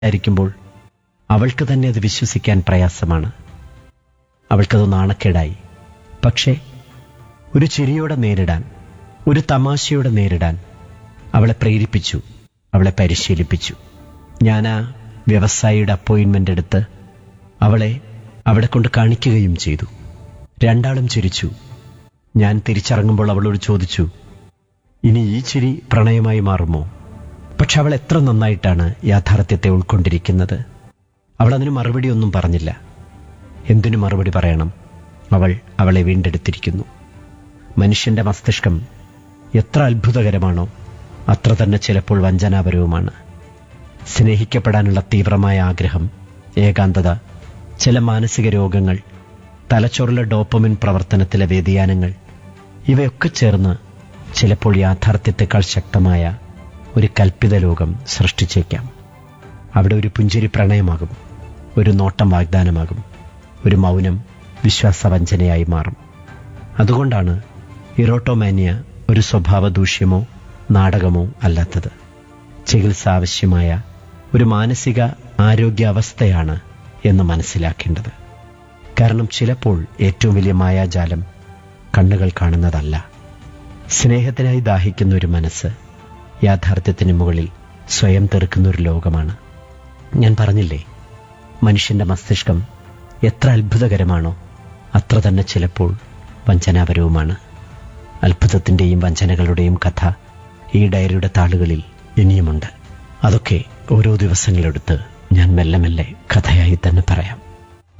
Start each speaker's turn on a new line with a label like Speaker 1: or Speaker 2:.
Speaker 1: ആയിരിക്കുമ്പോൾ അവൾക്ക് തന്നെ അത് വിശ്വസിക്കാൻ പ്രയാസമാണ് അവൾക്കത് നാണക്കേടായി പക്ഷേ ഒരു ചിരിയോടെ നേരിടാൻ ഒരു തമാശയോടെ നേരിടാൻ അവളെ പ്രേരിപ്പിച്ചു അവളെ പരിശീലിപ്പിച്ചു ഞാൻ ആ വ്യവസായിയുടെ അപ്പോയിൻമെന്റ് എടുത്ത് അവളെ അവിടെ കൊണ്ട് കാണിക്കുകയും ചെയ്തു രണ്ടാളും ചിരിച്ചു ഞാൻ തിരിച്ചിറങ്ങുമ്പോൾ അവളോട് ചോദിച്ചു ഇനി ഈ ചിരി പ്രണയമായി മാറുമോ പക്ഷെ അവൾ എത്ര നന്നായിട്ടാണ് യാഥാർത്ഥ്യത്തെ ഉൾക്കൊണ്ടിരിക്കുന്നത് അവൾ അതിന് മറുപടി ഒന്നും പറഞ്ഞില്ല എന്തിനു മറുപടി പറയണം അവൾ അവളെ വീണ്ടെടുത്തിരിക്കുന്നു മനുഷ്യന്റെ മസ്തിഷ്കം എത്ര അത്ഭുതകരമാണോ അത്ര തന്നെ ചിലപ്പോൾ വഞ്ചനാപരവുമാണ് സ്നേഹിക്കപ്പെടാനുള്ള തീവ്രമായ ആഗ്രഹം ഏകാന്തത ചില മാനസിക രോഗങ്ങൾ തലച്ചോറിലെ ഡോപ്പമിൻ പ്രവർത്തനത്തിലെ വ്യതിയാനങ്ങൾ ഇവയൊക്കെ ചേർന്ന് ചിലപ്പോൾ യാഥാർത്ഥ്യത്തെക്കാൾ ശക്തമായ ഒരു കൽപ്പിത ലോകം സൃഷ്ടിച്ചേക്കാം അവിടെ ഒരു പുഞ്ചിരി പ്രണയമാകും ഒരു നോട്ടം വാഗ്ദാനമാകും ഒരു മൗനം വിശ്വാസവഞ്ചനയായി മാറും അതുകൊണ്ടാണ് ഇറോട്ടോമാനിയ ഒരു സ്വഭാവ ദൂഷ്യമോ നാടകമോ അല്ലാത്തത് ചികിത്സ ആവശ്യമായ ഒരു മാനസിക ആരോഗ്യാവസ്ഥയാണ് എന്ന് മനസ്സിലാക്കേണ്ടത് കാരണം ചിലപ്പോൾ ഏറ്റവും വലിയ മായാജാലം കണ്ണുകൾ കാണുന്നതല്ല സ്നേഹത്തിനായി ദാഹിക്കുന്ന ഒരു മനസ്സ് യാഥാർത്ഥ്യത്തിന് മുകളിൽ സ്വയം തെറുക്കുന്ന ഒരു ലോകമാണ് ഞാൻ പറഞ്ഞില്ലേ മനുഷ്യന്റെ മസ്തിഷ്കം എത്ര അത്ഭുതകരമാണോ അത്ര തന്നെ ചിലപ്പോൾ വഞ്ചനാപരവുമാണ് അത്ഭുതത്തിന്റെയും വഞ്ചനകളുടെയും കഥ ഈ ഡയറിയുടെ താളുകളിൽ ഇനിയുമുണ്ട് അതൊക്കെ ഓരോ ദിവസങ്ങളെടുത്ത് ഞാൻ മെല്ലെ മെല്ലെ കഥയായി തന്നെ പറയാം